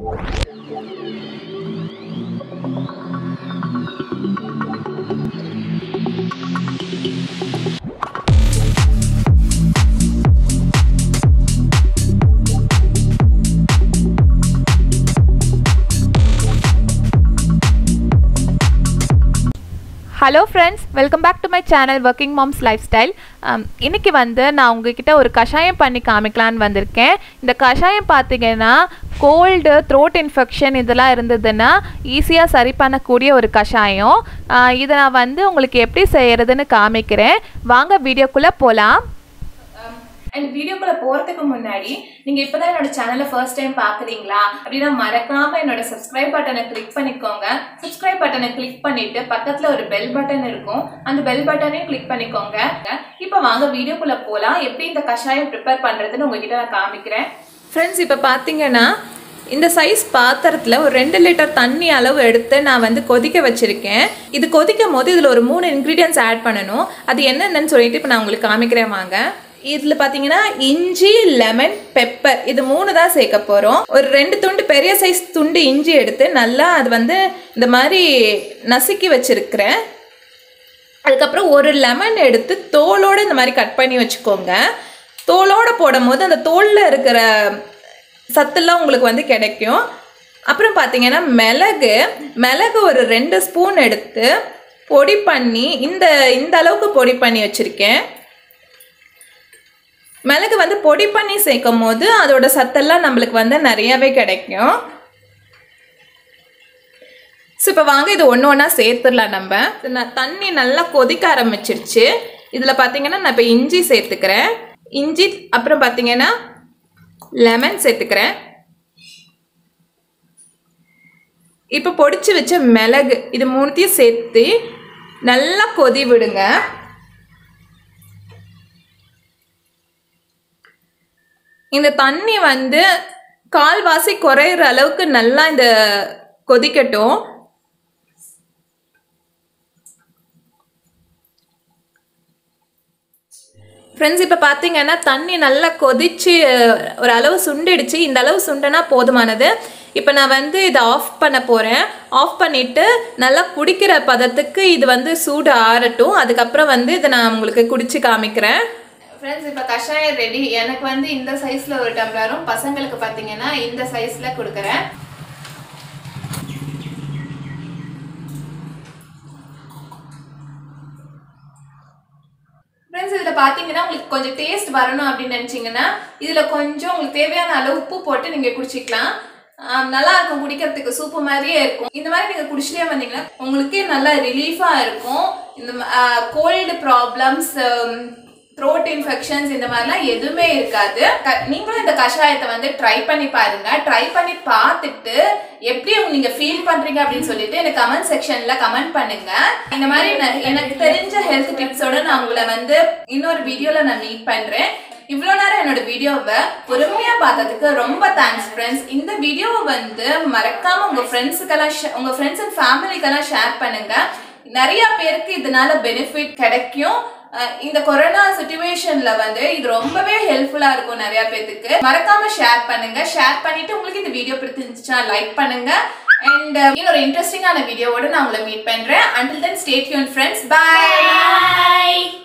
hello friends welcome back to my channel working moms lifestyle இன்றைக்கி வந்து நான் உங்ககிட்ட ஒரு கஷாயம் பண்ணி காமிக்கலான்னு வந்திருக்கேன் இந்த கஷாயம் பார்த்தீங்கன்னா கோல்டு த்ரோட் இன்ஃபெக்ஷன் இதெல்லாம் இருந்ததுன்னா ஈஸியாக சரி பண்ணக்கூடிய ஒரு கஷாயம் அஹ் இதை நான் வந்து உங்களுக்கு எப்படி செய்கிறதுன்னு காமிக்கிறேன் வாங்க வீடியோக்குள்ளே போகலாம் அண்ட் வீடியோக்குள்ள போறதுக்கு முன்னாடி நீங்க இப்பதான் என்னோட சேனலை ஃபர்ஸ்ட் டைம் பாக்குறீங்களா அப்படின்னா மறக்காம என்னோட சப்ஸ்கிரைப் பட்டனை கிளிக் பண்ணிக்கோங்க சப்ஸ்கிரைப் பட்டனை கிளிக் பண்ணிட்டு பக்கத்துல ஒரு பெல் பட்டன் இருக்கும் அந்த பெல் பட்டனையும் கிளிக் பண்ணிக்கோங்க இப்போ வாங்க வீடியோக்குள்ள போலாம் எப்படி இந்த கஷாயம் ப்ரிப்பேர் பண்றதுன்னு உங்ககிட்ட நான் காமிக்கிறேன் ஃப்ரெண்ட்ஸ் இப்போ பார்த்தீங்கன்னா இந்த சைஸ் பாத்திரத்தில் ஒரு ரெண்டு லிட்டர் தண்ணி அளவு எடுத்து நான் வந்து கொதிக்க வச்சுருக்கேன் இது கொதிக்கும் போது இதில் ஒரு மூணு இன்க்ரீடியன்ஸ் ஆட் பண்ணணும் அது என்னென்னு சொல்லிட்டு இப்போ நான் உங்களுக்கு காமிக்கிறேன் வாங்க இதில் பார்த்தீங்கன்னா இஞ்சி லெமன் பெப்பர் இது மூணு தான் சேர்க்க போகிறோம் ஒரு ரெண்டு துண்டு பெரிய சைஸ் துண்டு இஞ்சி எடுத்து நல்லா அது வந்து இந்த மாதிரி நசுக்கி வச்சுருக்கிறேன் அதுக்கப்புறம் ஒரு லெமன் எடுத்து தோலோடு இந்த மாதிரி கட் பண்ணி வச்சுக்கோங்க தோலோடு போடும் போது அந்த தோலில் இருக்கிற சத்தெல்லாம் உங்களுக்கு வந்து கிடைக்கும் அப்புறம் பார்த்தீங்கன்னா மிளகு மிளகு ஒரு ரெண்டு ஸ்பூன் எடுத்து பொடி பண்ணி இந்த இந்த அளவுக்கு பொடி பண்ணி வச்சுருக்கேன் மிளகு வந்து பொடி பண்ணி சேர்க்கும் போது அதோட சத்தெல்லாம் நம்மளுக்கு வந்து நிறையவே கிடைக்கும் ஸோ இப்போ வாங்க இது ஒன்று ஒன்றா சேர்த்துடலாம் நம்ம நான் தண்ணி நல்லா கொதிக்க ஆரம்பிச்சிருச்சு இதில் பார்த்தீங்கன்னா நான் இப்போ இஞ்சி சேர்த்துக்கிறேன் இஞ்சி அப்புறம் பார்த்தீங்கன்னா லெமன் சேர்த்துக்கிறேன் இப்போ பொடிச்சு வச்ச மிளகு இது மூணுத்தையும் சேர்த்து நல்லா கொதி விடுங்க இந்த தண்ணி வந்து கால்வாசி குறையிற அளவுக்கு நல்லா இந்த கொதிக்கட்டும் ஃப்ரெண்ட்ஸ் இப்போ பார்த்தீங்கன்னா தண்ணி நல்லா கொதிச்சு ஒரு அளவு சுண்டிடுச்சு இந்த அளவு சுண்டனா போதுமானது இப்போ நான் வந்து இதை ஆஃப் பண்ண போகிறேன் ஆஃப் பண்ணிவிட்டு நல்லா குடிக்கிற பதத்துக்கு இது வந்து சூடு ஆறட்டும் அதுக்கப்புறம் வந்து இதை நான் உங்களுக்கு குடிச்சு காமிக்கிறேன் ஃப்ரெண்ட்ஸ் இப்போ கஷாயம் ரெடி எனக்கு வந்து இந்த சைஸ்ல ஒரு டம்ளரும் பசங்களுக்கு பார்த்தீங்கன்னா இந்த சைஸ்ல கொடுக்குறேன் ஃப்ரெண்ட்ஸ் இதில் பார்த்தீங்கன்னா உங்களுக்கு கொஞ்சம் டேஸ்ட் வரணும் அப்படின்னு நினச்சிங்கன்னா இதில் கொஞ்சம் உங்களுக்கு தேவையான அளவு உப்பு போட்டு நீங்கள் குடிச்சிக்கலாம் ஆம், நல்லா இருக்கும் குடிக்கிறதுக்கு சூப்பு மாதிரியே இருக்கும் இந்த மாதிரி நீங்கள் குடிச்சிட்டே வந்தீங்கன்னா உங்களுக்கே நல்லா ரிலீஃபாக இருக்கும் இந்த கோல்டு ப்ராப்ளம்ஸ் த்ரோட் இன்ஃபெக்ஷன்ஸ் இந்த மாதிரிலாம் எதுவுமே இருக்காது க- நீங்களும் இந்த கஷாயத்தை வந்து ட்ரை பண்ணி பாருங்க ட்ரை பண்ணி பார்த்துட்டு எப்படி உங்க- நீங்க ஃபீல் பண்றீங்க அப்படின்னு சொல்லிட்டு எனக்கு கமெண்ட் செக்ஷன்ல கமெண்ட் பண்ணுங்க இந்த மாதிரி ந- எனக்கு தெரிஞ்ச ஹெல்த் டிப்ஸோட நான் உங்களை வந்து இன்னொரு வீடியோல நான் மீட் பண்றேன் இவ்வளோ நேரம் என்னோட வீடியோவை பொறுமையா பார்த்ததுக்கு ரொம்ப தேங்க்ஸ் ஃப்ரெண்ட்ஸ் இந்த வீடியோவை வந்து மறக்காம உங்க ஃப்ரெண்ட்ஸுக்கெல்லாம் ஷே- உங்க ஃப்ரெண்ட்ஸ் அண்ட் ஃபேமிலிக்கெல்லாம் ஷேர் பண்ணுங்க நிறைய பேருக்கு இதனால பெனிஃபிட் கிடைக்கும் அஹ் இந்த கொரோனா சுச்சுவேஷன்ல வந்து இது ரொம்பவே ஹெல்ப்ஃபுல்லா இருக்கும் நிறைய பேத்துக்கு மறக்காம ஷேர் பண்ணுங்க ஷேர் பண்ணிட்டு உங்களுக்கு இந்த வீடியோ பிடிச்சிருந்துச்சுன்னா லைக் பண்ணுங்க அண்ட் இன்னொரு இன்ட்ரெஸ்டிங்கான வீடியோவோட நான் உங்களை மீட் பண்றேன் until then stay tuned friends by